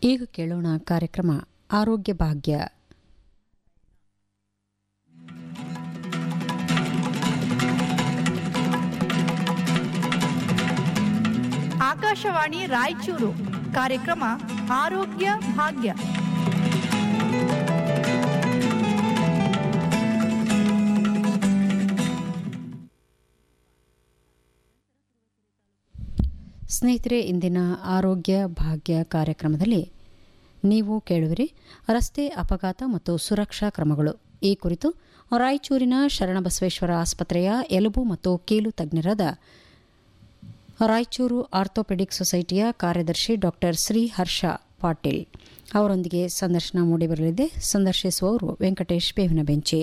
ಈಗ ಕೇಳೋಣ ಕಾರ್ಯಕ್ರಮ ಆರೋಗ್ಯ ಭಾಗ್ಯ ಆಕಾಶವಾಣಿ ರಾಯಚೂರು ಕಾರ್ಯಕ್ರಮ ಆರೋಗ್ಯ ಭಾಗ್ಯ ಸ್ನೇಹಿತರೆ ಇಂದಿನ ಆರೋಗ್ಯ ಭಾಗ್ಯ ಕಾರ್ಯಕ್ರಮದಲ್ಲಿ ನೀವು ಕೇಳುವಿರಿ ರಸ್ತೆ ಅಪಘಾತ ಮತ್ತು ಸುರಕ್ಷಾ ಕ್ರಮಗಳು ಈ ಕುರಿತು ರಾಯಚೂರಿನ ಶರಣಬಸವೇಶ್ವರ ಆಸ್ಪತ್ರೆಯ ಎಲುಬು ಮತ್ತು ಕೀಲು ತಜ್ಞರಾದ ರಾಯಚೂರು ಆರ್ಥೋಪೆಡಿಕ್ ಸೊಸೈಟಿಯ ಕಾರ್ಯದರ್ಶಿ ಡಾಕ್ಟರ್ ಶ್ರೀ ಹರ್ಷ ಪಾಟೀಲ್ ಅವರೊಂದಿಗೆ ಸಂದರ್ಶನ ಮೂಡಿಬರಲಿದೆ ಸಂದರ್ಶಿಸುವವರು ವೆಂಕಟೇಶ್ ಬೇವಿನ ಬೆಂಚಿ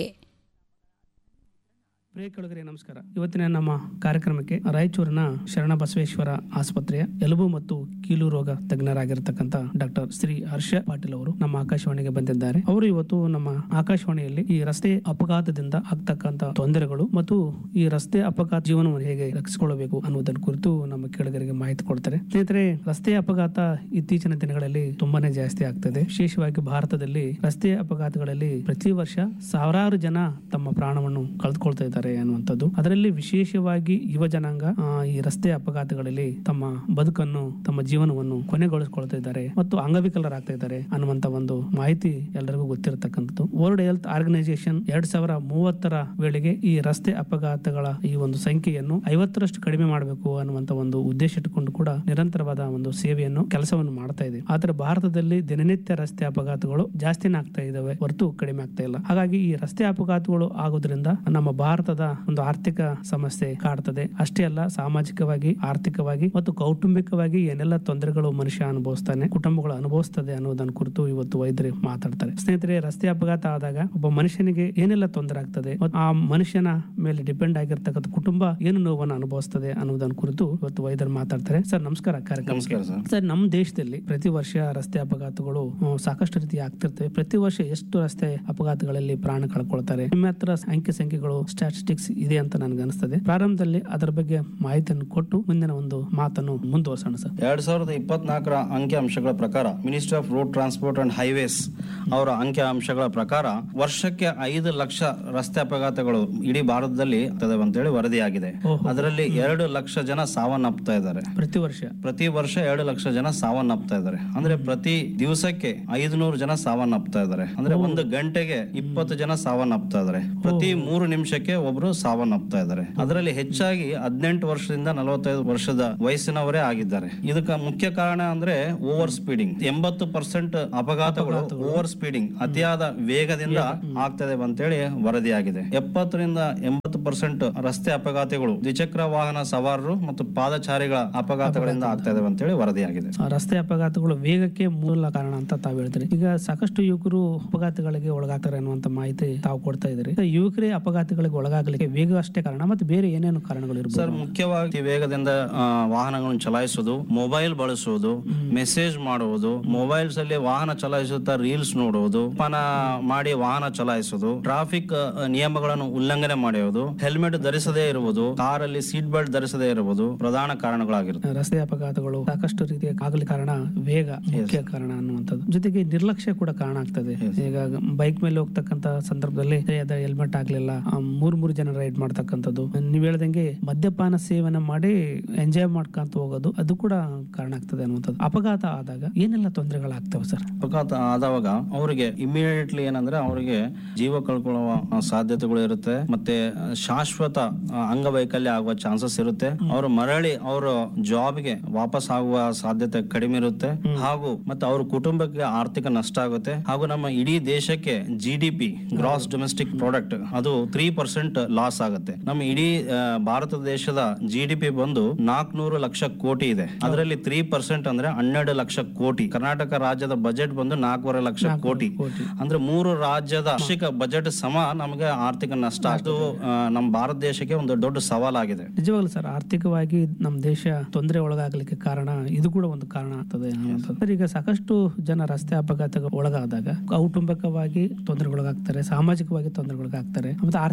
ಪ್ರಿಯ ಕೆಳಗರೆ ನಮಸ್ಕಾರ ಇವತ್ತಿನ ನಮ್ಮ ಕಾರ್ಯಕ್ರಮಕ್ಕೆ ರಾಯಚೂರಿನ ಶರಣ ಬಸವೇಶ್ವರ ಆಸ್ಪತ್ರೆಯ ಎಲುಬು ಮತ್ತು ಕೀಲು ರೋಗ ತಜ್ಞರಾಗಿರ್ತಕ್ಕಂಥ ಡಾಕ್ಟರ್ ಶ್ರೀ ಹರ್ಷ ಪಾಟೀಲ್ ಅವರು ನಮ್ಮ ಆಕಾಶವಾಣಿಗೆ ಬಂದಿದ್ದಾರೆ ಅವರು ಇವತ್ತು ನಮ್ಮ ಆಕಾಶವಾಣಿಯಲ್ಲಿ ಈ ರಸ್ತೆ ಅಪಘಾತದಿಂದ ಆಗ್ತಕ್ಕಂಥ ತೊಂದರೆಗಳು ಮತ್ತು ಈ ರಸ್ತೆ ಅಪಘಾತ ಜೀವನವನ್ನು ಹೇಗೆ ರಕ್ಷಿಸಿಕೊಳ್ಳಬೇಕು ಅನ್ನೋದನ್ನ ಕುರಿತು ನಮ್ಮ ಕೆಳಗರಿಗೆ ಮಾಹಿತಿ ಕೊಡ್ತಾರೆ ಸ್ನೇಹಿತರೆ ರಸ್ತೆ ಅಪಘಾತ ಇತ್ತೀಚಿನ ದಿನಗಳಲ್ಲಿ ತುಂಬಾನೇ ಜಾಸ್ತಿ ಆಗ್ತದೆ ವಿಶೇಷವಾಗಿ ಭಾರತದಲ್ಲಿ ರಸ್ತೆ ಅಪಘಾತಗಳಲ್ಲಿ ಪ್ರತಿ ವರ್ಷ ಸಾವಿರಾರು ಜನ ತಮ್ಮ ಪ್ರಾಣವನ್ನು ಕಳೆದುಕೊಳ್ತಾ ಇದ್ದಾರೆ ಅನ್ನುವಂಥದ್ದು ಅದರಲ್ಲಿ ವಿಶೇಷವಾಗಿ ಯುವ ಜನಾಂಗ ಆ, ಈ ರಸ್ತೆ ಅಪಘಾತಗಳಲ್ಲಿ ತಮ್ಮ ಬದುಕನ್ನು ತಮ್ಮ ಜೀವನವನ್ನು ಕೊನೆಗೊಳಿಸಿಕೊಳ್ತಾ ಇದ್ದಾರೆ ಮತ್ತು ಅಂಗವಿಕಲರಾಗ್ತಾ ಇದ್ದಾರೆ ಅನ್ನುವಂತ ಒಂದು ಮಾಹಿತಿ ಎಲ್ಲರಿಗೂ ಗೊತ್ತಿರತಕ್ಕಂಥದ್ದು ವರ್ಲ್ಡ್ ಹೆಲ್ತ್ ಆರ್ಗನೈಸೇಷನ್ ಎರಡ್ ಸಾವಿರ ಮೂವತ್ತರ ವೇಳೆಗೆ ಈ ರಸ್ತೆ ಅಪಘಾತಗಳ ಈ ಒಂದು ಸಂಖ್ಯೆಯನ್ನು ಐವತ್ತರಷ್ಟು ಕಡಿಮೆ ಮಾಡಬೇಕು ಅನ್ನುವಂತ ಒಂದು ಉದ್ದೇಶ ಇಟ್ಟುಕೊಂಡು ಕೂಡ ನಿರಂತರವಾದ ಒಂದು ಸೇವೆಯನ್ನು ಕೆಲಸವನ್ನು ಮಾಡ್ತಾ ಇದೆ ಆದ್ರೆ ಭಾರತದಲ್ಲಿ ದಿನನಿತ್ಯ ರಸ್ತೆ ಅಪಘಾತಗಳು ಜಾಸ್ತಿನೇ ಆಗ್ತಾ ಇದಾವೆ ಹೊರತು ಕಡಿಮೆ ಆಗ್ತಾ ಇಲ್ಲ ಹಾಗಾಗಿ ಈ ರಸ್ತೆ ಅಪಘಾತಗಳು ಆಗೋದ್ರಿಂದ ನಮ್ಮ ಭಾರತದ ಒಂದು ಆರ್ಥಿಕ ಸಮಸ್ಯೆ ಕಾಡ್ತದೆ ಅಷ್ಟೇ ಅಲ್ಲ ಸಾಮಾಜಿಕವಾಗಿ ಆರ್ಥಿಕವಾಗಿ ಮತ್ತು ಕೌಟುಂಬಿಕವಾಗಿ ಏನೆಲ್ಲ ತೊಂದರೆಗಳು ಮನುಷ್ಯ ಅನುಭವಿಸ್ತಾನೆ ಕುಟುಂಬಗಳು ಅನುಭವಿಸ್ತದೆ ಅನ್ನೋದನ್ನ ಕುರಿತು ಇವತ್ತು ವೈದ್ಯರು ಮಾತಾಡ್ತಾರೆ ಸ್ನೇಹಿತರೆ ರಸ್ತೆ ಅಪಘಾತ ಆದಾಗ ಒಬ್ಬ ಮನುಷ್ಯನಿಗೆ ಏನೆಲ್ಲ ತೊಂದರೆ ಆಗ್ತದೆ ಮತ್ತು ಆ ಮನುಷ್ಯನ ಮೇಲೆ ಡಿಪೆಂಡ್ ಆಗಿರ್ತಕ್ಕಂಥ ಕುಟುಂಬ ಏನು ನೋವನ್ನು ಅನುಭವಿಸ್ತದೆ ಅನ್ನೋದನ್ನ ಕುರಿತು ಇವತ್ತು ವೈದ್ಯರು ಮಾತಾಡ್ತಾರೆ ಸರ್ ನಮಸ್ಕಾರ ಕಾರ್ಯಕ್ರಮ ನಮಸ್ಕಾರ ಸರ್ ಸರ್ ನಮ್ಮ ದೇಶದಲ್ಲಿ ಪ್ರತಿ ವರ್ಷ ರಸ್ತೆ ಅಪಘಾತಗಳು ಹ್ಮ್, ಸಾಕಷ್ಟು ರೀತಿ ಆಗ್ತಿರ್ತವೆ ಪ್ರತಿ ವರ್ಷ ಎಷ್ಟು ರಸ್ತೆ ಅಪಘಾತಗಳಲ್ಲಿ ಪ್ರಾಣ ಕಳ್ಕೊಳ್ತಾರೆ ನಿಮ್ಮ ಹತ್ರ ಅಂಕಿ ಸಂಖ್ಯೆಗಳು ಸ್ಟಾಟಿಸ್ಟಿಕ್ಸ್ ಇದೆ ಅಂತ ನನಗೆ ಅನಿಸ್ತದೆ ಪ್ರಾರಂಭದಲ್ಲಿ ಅದರ ಬಗ್ಗೆ ಮಾಹಿತಿಯನ್ನು ಕೊಟ್ಟು ಮುಂದಿನ ಒಂದು ಮಾತನ್ನು ಮುಂದುವರ್ಸೋಣ ಸರ್ ಎರಡ್ ಸಾವಿರದ ಇಪ್ಪತ್ನಾಲ್ಕರ ಅಂಕಿ ಅಂಶಗಳ ಪ್ರಕಾರ ministry of road transport and highways ಅವರ ಅಂಕಿ ಅಂಶಗಳ ಪ್ರಕಾರ ವರ್ಷಕ್ಕೆ ಐದು ಲಕ್ಷ ರಸ್ತೆ ಅಪಘಾತಗಳು ಇಡೀ ಭಾರತದಲ್ಲಿ ಆಗ್ತದೆ ಅಂತೇಳಿ ವರದಿಯಾಗಿದೆ ಓಹೋ. ಅದರಲ್ಲಿ ಎರಡು ಲಕ್ಷ ಜನ ಸಾವನ್ನಪ್ತಾ ಇದ್ದಾರೆ ಪ್ರತಿ ವರ್ಷ ಪ್ರತಿ ವರ್ಷ ಎರಡು ಲಕ್ಷ ಜನ ಸಾವನ್ನಪ್ತಾ ಇದ್ದಾರೆ ಅಂದ್ರೆ ಪ್ರತಿ ದಿವಸಕ್ಕೆ ಐದುನೂರು ಜನ ಸಾವನ್ನಪ್ತಾ ಇದ್ದಾರೆ ಅಂದ್ರೆ ಒಂದು ಗಂಟೆಗೆ ಇಪ್ಪತ್ತು ಜನ ಸಾವನ್ನಪ್ತಾ ಇದ್ದಾರೆ ಪ್ರತಿ ಮೂರು ನಿಮಿಷಕ್ಕೆ ಒಬ್ರು ಸಾವನ್ನಪ್ತಾ ಇದ್ದಾರೆ ಅದರಲ್ಲಿ ಹೆಚ್ಚಾಗಿ ಹದಿನೆಂಟು ವರ್ಷದಿಂದ ನಲವತ್ತೈದು ವರ್ಷದ ವಯಸ್ಸಿನವರೇ ಆಗಿದ್ದಾರೆ ಇದಕ್ಕೆ ಮುಖ್ಯ ಕಾರಣ ಅಂದ್ರೆ ಓವರ್ ಸ್ಪೀಡಿಂಗ್ ಎಂಬತ್ತು ಪರ್ಸೆಂಟ್ ಅಪಘಾತಗಳು ಓವರ್ ಸ್ಪೀಡಿಂಗ್ ಅತಿಯಾದ ವೇಗದಿಂದ ಆಗ್ತದೆ ಅಂತೇಳಿ ವರದಿಯಾಗಿದೆ ಎಪ್ಪತ್ತರಿಂದ ಎಂಬತ್ತು ಪರ್ಸೆಂಟ್ ರಸ್ತೆ ಅಪಘಾತಗಳು ದ್ವಿಚಕ್ರ ವಾಹನ ಸವಾರರು ಮತ್ತು ಪಾದಚಾರಿಗಳ ಅಪಘಾತಗಳಿಂದ ಆಗ್ತಾ ಇದಾವೆ ಅಂತೇಳಿ ವರದಿಯಾಗಿದೆ ಆ ರಸ್ತೆ ಅಪಘಾತಗಳು ವೇಗಕ್ಕೆ ಮೂಲ ಕಾರಣ ಅಂತ ತಾವು ಹೇಳ್ತೀರಿ ಈಗ ಸಾಕಷ್ಟು ಯುವಕರು ಅಪಘಾತಗಳಿಗೆ ಒಳಗಾಗ್ತಾರೆ ಅನ್ನುವಂತ ಮಾಹಿತಿ ತಾವು ಕೊಡ್ತಾ ಇದ್ದೀರಿ ಈಗ ಯುವಕರೇ ಅಪಘಾತಗಳಿಗೆ ಒಳಗಾಗಲಿಕ್ಕೆ ವೇಗ ಅಷ್ಟೇ ಕಾರಣ ಮತ್ತೆ ಬೇರೆ ಏನೇನು ಕಾರಣಗಳು ಸರ್ ಇರ್ಬೋದು ಮುಖ್ಯವಾಗಿ ವೇಗದಿಂದ ಆ, ವಾಹನಗಳನ್ನು ಚಲಾಯಿಸುವುದು ಮೊಬೈಲ್ ಬಳಸುವುದು ಮೆಸೇಜ್ ಮಾಡುವುದು ಮೊಬೈಲ್ಸ್ ಅಲ್ಲಿ ವಾಹನ ಚಲಾಯಿಸುತ್ತಾ ರೀಲ್ಸ್ ನೋಡುವುದು ಪಾನ ಮಾಡಿ ವಾಹನ ಚಲಾಯಿಸುವುದು ಟ್ರಾಫಿಕ್ ನಿಯಮಗಳನ್ನು ಉಲ್ಲಂಘನೆ ಮಾಡುವುದು ಹೆಲ್ಮೆಟ್ ಧರಿಸದೇ ಇರುವುದು ಕಾರಲ್ಲಿ ಸೀಟ್ ಬೆಲ್ಟ್ ಧರಿಸದೇ ಇರುವುದು ಪ್ರಧಾನ ಕಾರಣಗಳಾಗಿರುತ್ತೆ ರಸ್ತೆ ಅಪಘಾತಗಳು ಸಾಕಷ್ಟು ರೀತಿಯ ಆಗಲಿ ಕಾರಣ ವೇಗ ಮುಖ್ಯ ಕಾರಣ ಅನ್ನುವಂಥದ್ದು ಜೊತೆಗೆ ನಿರ್ಲಕ್ಷ್ಯ ಕೂಡ ಕಾರಣ ಆಗ್ತದೆ ಈಗ ಬೈಕ್ ಮೇಲೆ ಹೋಗ್ತಕ್ಕಂತ ಸಂದರ್ಭದಲ್ಲಿ ಹೆಲ್ಮೆಟ್ ಆಗ್ಲಿಲ್ಲ ಆ, ಮೂರ್ ಮೂರು ಜನ ರೈಡ್ ಮಾಡ್ತಕ್ಕಂಥದ್ದು ನೀವ್ ಹೇಳ್ದಂಗೆ ಮದ್ಯಪಾನ ಸೇವನೆ ಮಾಡಿ ಎಂಜಾಯ್ ಮಾಡ್ಕೊಂತ ಹೋಗೋದು ಅದು ಕೂಡ ಕಾರಣ ಆಗ್ತದೆ ಅನ್ನುವಂಥದ್ದು ಅಪಘಾತ ಆದಾಗ ಏನೆಲ್ಲ ತೊಂದರೆಗಳಾಗ್ತವೆ ಸರ್ ಅಪಘಾತ ಆದವಾಗ ಅವರಿಗೆ ಇಮಿಡಿಯೇಟ್ಲಿ ಏನಂದ್ರೆ ಅವರಿಗೆ ಜೀವ ಕಳ್ಕೊಳ್ಳುವ ಆ, ಸಾಧ್ಯತೆಗಳು ಇರುತ್ತೆ ಮತ್ತೆ ಆ, ಶಾಶ್ವತ ಆ, ಅಂಗವೈಕಲ್ಯ ಆಗುವ ಚಾನ್ಸಸ್ ಇರುತ್ತೆ ಅವರು ಮರಳಿ ಅವರ ಜಾಬ್ಗೆ ವಾಪಸ್ ಆಗುವ ಸಾಧ್ಯತೆ ಕಡಿಮೆ ಇರುತ್ತೆ ಹಾಗೂ ಮತ್ತೆ ಅವ್ರ ಕುಟುಂಬಕ್ಕೆ ಆರ್ಥಿಕ ನಷ್ಟ ಆಗುತ್ತೆ ಹಾಗೂ ನಮ್ಮ ಇಡೀ ದೇಶಕ್ಕೆ G D P gross domestic product ಅದು ತ್ರೀ ಪರ್ಸೆಂಟ್ ಲಾಸ್ ಆಗುತ್ತೆ ನಮ್ಮ ಇಡೀ ಆ, ಭಾರತ ದೇಶದ ಜಿ ಡಿ ಪಿ ಬಂದು ನಾಲ್ಕನೂರು ಲಕ್ಷ ಕೋಟಿ ಇದೆ ಅದರಲ್ಲಿ ತ್ರೀ ಪರ್ಸೆಂಟ್ ಅಂದ್ರೆ ಹನ್ನೆರಡು ಲಕ್ಷ ಕೋಟಿ ಕರ್ನಾಟಕ ರಾಜ್ಯದ ಬಜೆಟ್ ಬಂದು ನಾಲ್ಕೂವರೆ ಲಕ್ಷ ಕೋಟಿ ಕೋಟಿ. ಅಂದ್ರೆ ಮೂರು ರಾಜ್ಯದ ವಾರ್ಷಿಕ ಬಜೆಟ್ ಸಮ ನಮಗೆ ಆರ್ಥಿಕ ನಷ್ಟ ಅದು ಆ, ನಮ್ಮ ಭಾರತ ದೇಶಕ್ಕೆ ಒಂದು ದೊಡ್ಡ ಸವಾಲಾಗಿದೆ ನಿಜವಾಗ್ಲೂ ಸರ್ ಆರ್ಥಿಕವಾಗಿ ನಮ್ಮ ದೇಶ ತೊಂದರೆ ಒಳಗಾಗಲಿಕ್ಕೆ ಕಾರಣ ಇದು ಕೂಡ ಒಂದು ಕಾರಣ ಆಗ್ತದೆ ಅನ್ನುವಂಥದ್ದು. ಸರ್ ಈಗ ಸಾಕಷ್ಟು ಜನ ರಸ್ತೆ ಅಪಘಾತಕ್ಕೆ ಒಳಗಾದಾಗ ಕೌಟುಂಬಿಕವಾಗಿ ತೊಂದರೆಗೊಳಗಾಗ್ತಾರೆ ಸಾಮಾಜಿಕವಾಗಿ ತೊಂದರೆಗೊಳಗಾಗ್ತಾರೆ ಮತ್ತೆ ಆರ್ಥಿಕವಾಗಿ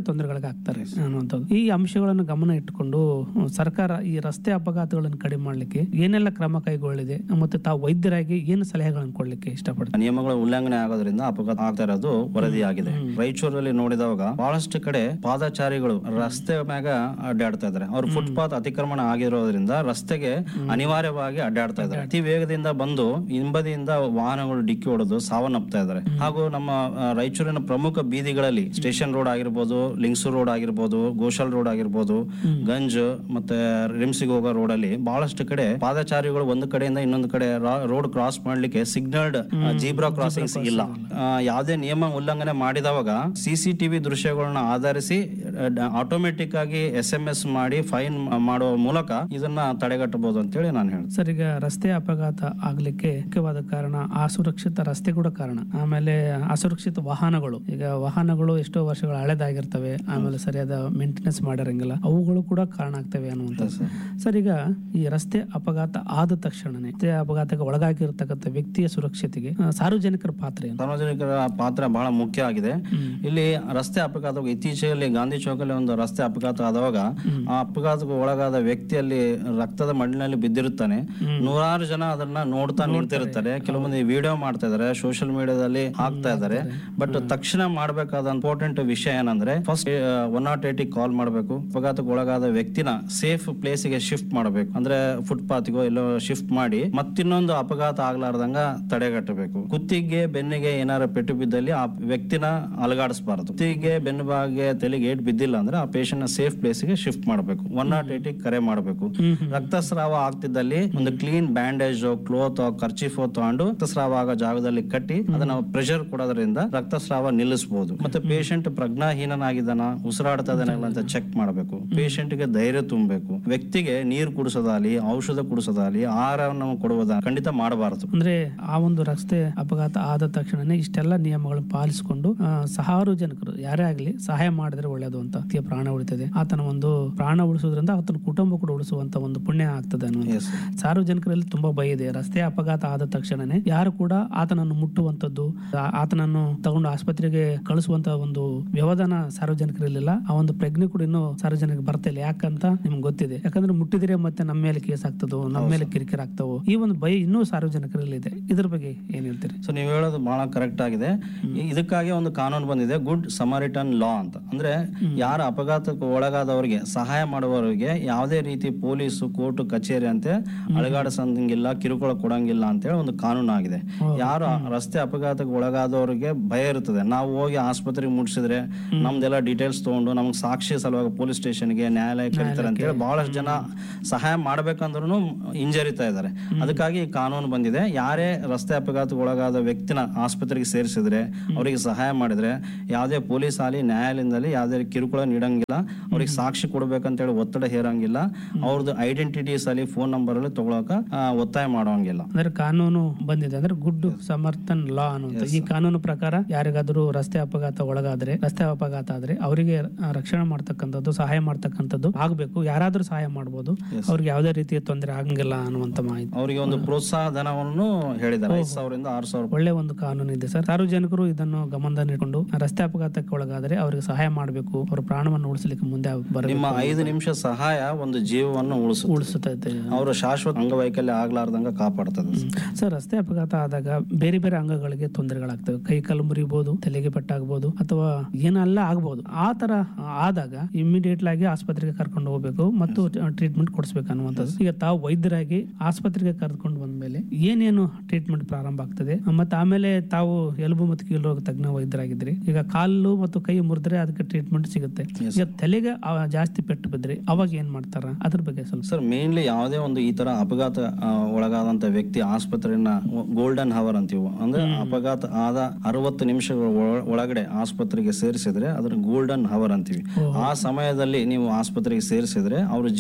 ತೊಂದರೆಗಳಿಗೆ ಆಗ್ತಾರೆ ಅನ್ನುವಂಥದ್ದು ಈ ಅಂಶಗಳನ್ನು ಗಮನ ಇಟ್ಟುಕೊಂಡು ಹ್ಮ್, ಸರ್ಕಾರ ಈ ರಸ್ತೆ ಅಪಘಾತಗಳನ್ನು ಕಡಿಮೆ ಮಾಡಲಿಕ್ಕೆ ಏನೆಲ್ಲ ಕ್ರಮ ಕೈಗೊಳ್ಳಿದೆ ಮತ್ತು ತಾವು ವೈದ್ಯರಾಗಿ ಏನು ಸಲಹೆಗಳನ್ನು ಕೊಡ್ಲಿಕ್ಕೆ ಇಷ್ಟಪಡ್ತಾರೆ ನಿಯಮಗಳ ಉಲ್ಲಂಘನೆ ಆಗೋದ್ರಿಂದ ಅಪಘಾತ ಆಗ್ತಾ ಇರೋದು ವರದಿಯಾಗಿದೆ ರಾಯಚೂರಲ್ಲಿ ನೋಡಿದವಾಗ ಬಹಳಷ್ಟು ಕಡೆ ಪಾದಚಾರಿಗಳು ರಸ್ತೆ ಮ್ಯಾಗ ಅಡ್ಡಾಡ್ತಾ ಇದಾರೆ ಅವ್ರು ಫುಟ್ಪಾತ್ ಅತಿಕ್ರಮಣ ಆಗಿರೋದ್ರಿಂದ ರಸ್ತೆಗೆ ಅನಿವಾರ್ಯವಾಗಿ ಅಡ್ಡಾಡ್ತಾ ಇದ್ದಾರೆ ಅತಿ ವೇಗದಿಂದ ಬಂದು ಹಿಂಬದಿಯಿಂದ ವಾಹನಗಳು ಡಿಕ್ಕಿ ಹೊಡೆದು ಸಾವನ್ನಪ್ತಾ ಇದ್ದಾರೆ ಹಾಗೂ ನಮ್ಮ ಆ, ರಾಯಚೂರಿನ ಪ್ರಮುಖ ಬೀದಿಗಳಲ್ಲಿ ಸ್ಟೇಷನ್ ರೋಡ್ ಆಗಿರ್ಬೋದು ಲಿಂಗ್ಸೂರ್ ರೋಡ್ ಆಗಿರ್ಬೋದು ಗೋಶಾಲ್ ರೋಡ್ ಆಗಿರ್ಬೋದು ಗಂಜ್ ಮತ್ತೆ ರಿಮ್ಸಿಗೆ ಹೋಗೋ ರೋಡ್ ಅಲ್ಲಿ ಬಹಳಷ್ಟು ಕಡೆ ಪಾದಚಾರಿಗಳು ಒಂದು ಕಡೆಯಿಂದ ಇನ್ನೊಂದು ಕಡೆ ರೋಡ್ ಕ್ರಾಸ್ ಮಾಡ್ಲಿಕ್ಕೆ ಸಿಗ್ನಲ್ಡ್ ಜೀಬ್ರಾ ಕ್ರಾಸಿಂಗ್ಸ್ ಇಲ್ಲ ಆ, ಯಾವುದೇ ನಿಯಮ ಉಲ್ಲಂಘನೆ ಮಾಡಿದವಾಗ ಸಿಸಿಟಿವಿ ದೃಶ್ಯಗಳನ್ನ ಆಧರಿಸಿ ಆಟೋಮೆಟಿಕ್ ಆಗಿ ಎಸ್ ಎಂ ಎಸ್ ಮಾಡಿ ಫೈನ್ ಮಾಡುವ ಮೂಲಕ ಇದನ್ನ ತಡೆಗಟ್ಟಬಹುದು ಅಂತೇಳಿ ನಾನು ಹೇಳ್ತೀನಿ ಸರ್ ಈಗ ರಸ್ತೆ ಅಪಘಾತ ಆಗ್ಲಿಕ್ಕೆ ಮುಖ್ಯವಾದ ಕಾರಣ ಅಸುರಕ್ಷಿತ ರಸ್ತೆ ಕೂಡ ಕಾರಣ ಆಮೇಲೆ ಅಸುರಕ್ಷಿತ ವಾಹನಗಳು ಈಗ ವಾಹನಗಳು ಎಷ್ಟೋ ವರ್ಷಗಳ ಹಳೆದಾಗಿರ್ತವೆ ಆಮೇಲೆ ಸರಿಯಾದ ಮೇಂಟೆನೆನ್ಸ್ ಮಾಡಿರಂಗಿಲ್ಲ ಅವುಗಳು ಕೂಡ ಕಾರಣ ಆಗ್ತವೆ ಅನ್ನುವಂಥದ್ದು ಸರ್ ಈಗ ಈ ರಸ್ತೆ ಅಪಘಾತ ಆದ ತಕ್ಷಣನೇ ರಸ್ತೆ ಅಪಘಾತಕ್ಕೆ ಒಳಗಾಗಿರ್ತಕ್ಕಂಥ ವ್ಯಕ್ತಿಯ ಸುರಕ್ಷತೆಗೆ ಆ, ಸಾರ್ವಜನಿಕರ ಪಾತ್ರ ಏನು ಸಾರ್ವಜನಿಕರ ಪಾತ್ರ ಬಹಳ ಮುಖ್ಯ ಆಗಿದೆ ಇಲ್ಲಿ ರಸ್ತೆ ಅಪಘಾತ ಇತ್ತೀಚೆಗೆ ಗಾಂಧಿ ಚೌಕಲ್ಲಿ ಒಂದು ರಸ್ತೆ ಅಪಘಾತ ಆದವಾಗ ಆ ಅಪಘಾತಕ್ಕೆ ಒಳಗಾದ ವ್ಯಕ್ತಿಯಲ್ಲಿ ರಕ್ತದ ಮಣ್ಣಿನಲ್ಲಿ ಬಿದ್ದಿರುತ್ತಾನೆ ನೂರಾರು ಜನ ಅದನ್ನ ನೋಡ್ತಾ ನಿಂತಿರ್ತಾರೆ ಕೆಲವೊಂದು ವಿಡಿಯೋ ಮಾಡ್ತಾ ಇದಾರೆ ಸೋಷಿಯಲ್ ಮೀಡಿಯಾದಲ್ಲಿ ಹಾಕ್ತಾ ಇದಾರೆ ಬಟ್ ತಕ್ಷಣ ಮಾಡಬೇಕಾದ ಇಂಪಾರ್ಟೆಂಟ್ ವಿಷಯ ಏನಂದ್ರೆ ಫಸ್ಟ್ ಒನ್ ನಾಟ್ ಏಟಿಗೆ ಕಾಲ್ ಮಾಡಬೇಕು ಅಪಘಾತಕ್ಕೆ ಒಳಗಾದ ವ್ಯಕ್ತಿನ ಸೇಫ್ ಪ್ಲೇಸಿಗೆ ಶಿಫ್ಟ್ ಮಾಡಬೇಕು ಅಂದ್ರೆ ಫುಟ್ಪಾತ್ಗೋ ಎಲ್ಲೋ ಶಿಫ್ಟ್ ಮಾಡಿ ಮತ್ತಿನ್ನೊಂದು ಅಪಘಾತ ಆಗ್ಲಾರ್ದಂಗ ತಡೆಗಟ್ಟಬೇಕು ಕುತ್ತಿಗೆ ಬೆನ್ನಿಗೆ ಏನಾರ ಪೆಟ್ಟು ಬಿದ್ದಲ್ಲಿ ಆ ವ್ಯಕ್ತಿನ ಅಲಗಾಡಿಸಬಾರದು ಕುತ್ತಿಗೆ ಬೆನ್ನು ಭಾಗಕ್ಕೆ ತಲೆಗೆ ಏಟ್ ಬಿದ್ದಿಲ್ಲ ಅಂದ್ರೆ ಆ ಪೇಷಂಟ್ ನ ಸೇಫ್ ಪ್ಲೇಸ್ಗೆ ಶಿಫ್ಟ್ ಮಾಡಬೇಕು ಒನ್ ನಾಟ್ ಏಟಿಗೆ ಕರೆ ಮಾಡಬೇಕು ರಕ್ತಸ್ರಾವ ಆಗ್ತಿದ್ದಲ್ಲಿ ಒಂದು ಕ್ಲೀನ್ ಬ್ಯಾಂಡೇಜ್ ಕ್ಲೋತ್ ಕರ್ಚಿಫ್ ತಗೊಂಡು ರಕ್ತಸ್ರಾವ ಆಗೋ ಜಾಗದಲ್ಲಿ ಕಟ್ಟಿ ಅದನ್ನ ಪ್ರೆಷರ್ ಕೊಡೋದ್ರಿಂದ ರಕ್ತಸ್ರಾವ ನಿಲ್ಲಿಸಬಹುದು ಮತ್ತೆ ಪೇಷಂಟ್ ಪ್ರಜ್ಞಾಹೀನನಾಗಿದ್ದಾನ ಉಸಿರಾಡ್ತಾ ಇದ್ದಾನಲ್ಲ ಅಂತ ಚೆಕ್ ಮಾಡಬೇಕು ಪೇಷಂಟ್ ಗೆ ಧೈರ್ಯ ತುಂಬಬೇಕು ವ್ಯಕ್ತಿಗೆ ನೀರು ಕುಡಿಸೋದಾಲಿ ಔಷಧ ಕುಡಿಸೋದಾಲಿ ಆಹಾರವನ್ನು ಕೊಡುವುದ ಖಂಡಿತ ಮಾಡಬಾರದು ಅಂದ್ರೆ ಆ ಒಂದು ರಸ್ತೆ ಅಪಘಾತ ಆದ ತಕ್ಷಣನೇ ಇಷ್ಟೆಲ್ಲ ನಿಯಮಗಳನ್ನು ಪಾಲಿಸಿಕೊಂಡು ಆ, ಸಾರ್ವಜನಿಕರು ಯಾರೇ ಆಗಲಿ ಸಹಾಯ ಮಾಡಿದ್ರೆ ಒಳ್ಳೆಯದು ಅಂತ ವ್ಯಕ್ತಿಯ ಪ್ರಾಣ ಉಳಿತದೆ ಆತನ ಒಂದು ಪ್ರಾಣ ಉಳಿಸೋದ್ರಿಂದ ಆತನ ಕುಟುಂಬ ಕೂಡ ಉಳಿಸುವಂತ ಒಂದು ಪುಣ್ಯ ಆಗ್ತದೆ ಅನ್ನುವಂಥ Yes. ಸಾರ್ವಜನಿಕರಲ್ಲಿ ತುಂಬಾ ಭಯ ಇದೆ ರಸ್ತೆ ಅಪಘಾತ ಆದ ತಕ್ಷಣನೇ ಯಾರು ಕೂಡ ಆತನನ್ನು ಮುಟ್ಟುವಂತದ್ದು ಆ- ಆತನನ್ನು ತಗೊಂಡು ಆಸ್ಪತ್ರೆಗೆ ಕಳಿಸುವಂತ ಒಂದು ವ್ಯವಧಾನ ಸಾರ್ವಜನಿಕರಲ್ಲಿಲ್ಲ ಆ ಒಂದು ಪ್ರಜ್ಞೆ ಕೂಡ ಇನ್ನೂ ಸಾರ್ವಜನಿಕ ಬರ್ತಾ ಇಲ್ಲ ಯಾಕಂತ ನಿಮ್ಗೆ ಗೊತ್ತಿದೆ ಯಾಕಂದ್ರೆ ಮುಟ್ಟಿದ್ರೆ ಮತ್ತೆ ನಮ್ಮ ಮೇಲೆ ಕೇಸ್ ಆಗ್ತದೋ ನಮ್ಮ ಮೇಲೆ ಕಿರಿಕಿರಿ ಆಗ್ತಾವೋ ಈ ಒಂದು ಭಯ ಇನ್ನೂ ಸಾರ್ವಜನಿಕರಲ್ಲಿ ಇದೆ ಇದ್ರ ಬಗ್ಗೆ ಏನ್ ಹೇಳ್ತೀರಿ ಸೊ ನೀವು ಹೇಳೋದು ಬಹಳ ಕರೆಕ್ಟ್ ಆಗಿದೆ ಈ- ಇದಕ್ಕಾಗಿ ಒಂದು ಕಾನೂನು ಬಂದಿದೆ ಗುಡ್ ಸಮರಿಟನ್ ಲಾ ಅಂತ ಅಂದ್ರೆ ಯಾರ ಅಪಘಾತಕ್ಕೆ ಒಳಗಾದವರಿಗೆ ಸಹಾಯ ಮಾಡುವವರಿಗೆ ಯಾವುದೇ ರೀತಿ ಪೊಲೀಸು ಕೋರ್ಟ್ ಕಚೇರಿ ಅಂತೆ ಅಳಗಾಡಿಸಂಗಿಲ್ಲ ಕಿರುಕುಳ ಕೊಡಂಗಿಲ್ಲ ಅಂತೇಳಿ ಒಂದು ಕಾನೂನು ಆಗಿದೆ ಯಾರು ಆ ರಸ್ತೆ ಅಪಘಾತಕ್ಕೆ ಒಳಗಾದವರಿಗೆ ಭಯ ಇರ್ತದೆ ನಾವು ಹೋಗಿ ಆಸ್ಪತ್ರೆಗೆ ಮುಟ್ಟಿಸಿದ್ರೆ ನಮ್ದೆಲ್ಲ ಡೀಟೇಲ್ಸ್ ತಗೊಂಡು ನಮ್ಗೆ ಸಾಕ್ಷಿ ಸಲುವಾಗಿ ಪೊಲೀಸ್ ಸ್ಟೇಷನ್ಗೆ ನ್ಯಾಯಾಲಯ ಕರೀತಾರೆ ಅಂತೇಳಿ ಬಹಳಷ್ಟು ಜನ ಸಹಾಯ ಮಾಡ್ಬೇಕಂದ್ರೂ ಹಿಂಜರಿತಾ ಇದ್ದಾರೆ ಅದಕ್ಕಾಗಿ ಈ ಕಾನೂನು ಬಂದಿದೆ ಯಾರೇ ರಸ್ತೆ ಅಪಘಾತಕ್ಕೆ ಒಳಗಾದ ವ್ಯಕ್ತಿನ ಆಸ್ಪತ್ರೆಗೆ ಸೇರಿಸಿದ್ರೆ ಅವರಿಗೆ ಸಹಾಯ ಮಾಡಿದ್ರೆ ಯಾವುದೇ ಪೊಲೀಸ್ ಆಗಲಿ ನ್ಯಾಯಾಲಯದಲ್ಲಿ ಯಾವುದೇ ಕಿರುಕುಳ ನೀಡಂಗಿಲ್ಲ ಅವ್ರಿಗೆ ಸಾಕ್ಷಿ ಕೊಡ್ಬೇಕಂತೇಳಿ ಒತ್ತಡ ಹೇರಂಗಿಲ್ಲ ಅವ್ರದ್ದು ಐಡೆಂಟಿಟೀಸ್ ಅಲ್ಲಿ ಫೋನ್ ನಂಬರ್ ಅಲ್ಲಿ ತಗೊಳಕ ಆ, ಒತ್ತಾಯ ಮಾಡೋಂಗಿಲ್ಲ ಅಂದ್ರೆ ಕಾನೂನು ಬಂದಿದೆ ಅಂದ್ರೆ ಗುಡ್ ಸಮರ್ಥನ್ ಲಾ ಅನ್ನುವಂತ ಈ ಕಾನೂನು ಪ್ರಕಾರ ಯಾರಿಗಾದ್ರೂ ರಸ್ತೆ ಅಪಘಾತ ಒಳಗಾದ್ರೆ ರಸ್ತೆ ಅಪಘಾತ ಆದ್ರೆ ಅವರಿಗೆ ಆ, ರಕ್ಷಣೆ ಮಾಡ್ತಕ್ಕಂಥದ್ದು ಸಹಾಯ ಮಾಡ್ತಕ್ಕಂಥದ್ದು ಆಗ್ಬೇಕು ಯಾರಾದ್ರೂ ಸಹಾಯ ಮಾಡ್ಬೋದು ಅವ್ರಿಗೆ ಯಾವುದೇ ರೀತಿಯ ತೊಂದರೆ ಆಗಂಗಿಲ್ಲ ಅನ್ನುವಂತ ಮಾಹಿತಿ ಅವರಿಗೆ ಒಂದು ಪ್ರೋತ್ಸಾಹ ಧನವನ್ನು ಹೇಳಿದ್ದಾರೆ ಐದು ಸಾವಿರದಿಂದ ಆರು ಸಾವಿರ ಒಳ್ಳೆ ಒಂದು ಕಾನೂನು ಇದೆ ಸರ್ ಸಾರ್ವಜನಿಕರು ಇದನ್ನು ಗಮನದಲ್ಲಿಟ್ಕೊಂಡು ರಸ್ತೆ ಅಪಘಾತಕ್ಕೆ ಒಳಗಾದರೆ ಅವರಿಗೆ ಸಹಾಯ ಮಾಡಬೇಕು ಅವರ ಪ್ರಾಣವನ್ನು ಉಳಿಸಲಿಕ್ಕೆ ಮುಂದೆ ಬರಬೇಕು ನಿಮ್ಮ ಐದು ನಿಮಿಷ ಸಹಾಯ ಒಂದು ಜೀವವನ್ನು ಉಳಿಸು ಉಳಿಸುತ್ತದೆ ಅವರ ಶಾಶ್ವತ ಅಂಗವೈಕಲ್ಯ ಆಗ್ಲಾರ್ದಂಗ ಕಾಪಾಡ್ತದೆ ಸರ್ ರಸ್ತೆ ಅಪಘಾತ ಆದಾಗ ಬೇರೆ ಬೇರೆ ಅಂಗಗಳಿಗೆ ತೊಂದರೆಗಳಾಗ್ತವೆ ಕೈ ಕಾಲು ಮುರಿಬಹುದು ತಲೆಗೆ ಪಟ್ಟಾಗಬಹುದು ಅಥವಾ ಏನೆಲ್ಲ ಆಗ್ಬಹುದು ಆ ತರ ಆದಾಗ ಇಮಿಡಿಯೇಟ್ ಆಗಿ ಆಸ್ಪತ್ರೆಗೆ ಕರ್ಕೊಂಡು ಹೋಗ್ಬೇಕು ಮತ್ತು ಟ್ರೀಟ್ಮೆಂಟ್ ಕೊಡಿಸ್ಬೇಕು ಅನ್ನುವಂಥದ್ದು ಈಗ ತಾವು ವೈದ್ಯರಾಗಿ ಆಸ್ಪತ್ರೆಗೆ ಕರ್ಕೊಂಡು ಬಂದ್ಮೇಲೆ ಏನೇನು ಟ್ರೀಟ್ಮೆಂಟ್ ಪ್ರಾರಂಭ ಆಗ್ತದೆ ಮತ್ತೆ ಆಮೇಲೆ ತಾವು ಎಲುಬು ಮತ್ತು ಕೀಲು ರೋಗ ತಜ್ಞ ವೈದ್ಯರಾಗಿದ್ರಿ ಈಗ ಕಾಲು ಮತ್ತು ಕೈ ಮುರಿದ್ರೆ ಅದಕ್ಕೆ ಟ್ರೀಟ್ಮೆಂಟ್ ಸಿಗುತ್ತೆ ಈಗ ತಲೆಗೆ ಆ ಜಾಸ್ತಿ ಪೆಟ್ಟು ಬಿದ್ರೆ ಅವಾಗ ಏನ್ ಮಾಡ್ತಾರ ಅದ್ರ ಬಗ್ಗೆ ಸ್ವಲ್ಪ ಸರ್ ಮೇನ್ಲಿ ಯಾವುದೇ ಒಂದು ಈ ತರ ಅಪಘಾತ ಆ, ಒಳಗಾದಂತ ವ್ಯಕ್ತಿ ಆಸ್ಪತ್ರೆಯನ್ನ ಗೋಲ್ಡನ್ ಹವರ್ ಅಂತೀವಿ ಅಂದ್ರೆ ಅಪಘಾತ ಆದ ಅರವತ್ತು ನಿಮಿಷಗಳ ಒಳ- ಒಳಗಡೆ ಆಸ್ಪತ್ರೆಗೆ ಸೇರಿಸಿದ್ರೆ ಅದ್ರ ಗೋಲ್ಡನ್ ಹವರ್ ಅಂತೀವಿ ಆ ಸಮಯದಲ್ಲಿ ನೀವು ಆಸ್ಪತ್ರೆಗೆ ಸೇರಿಸಿದ್ರೆ ಅವ್ರ ಜೀವ ಉಳಿಯೋ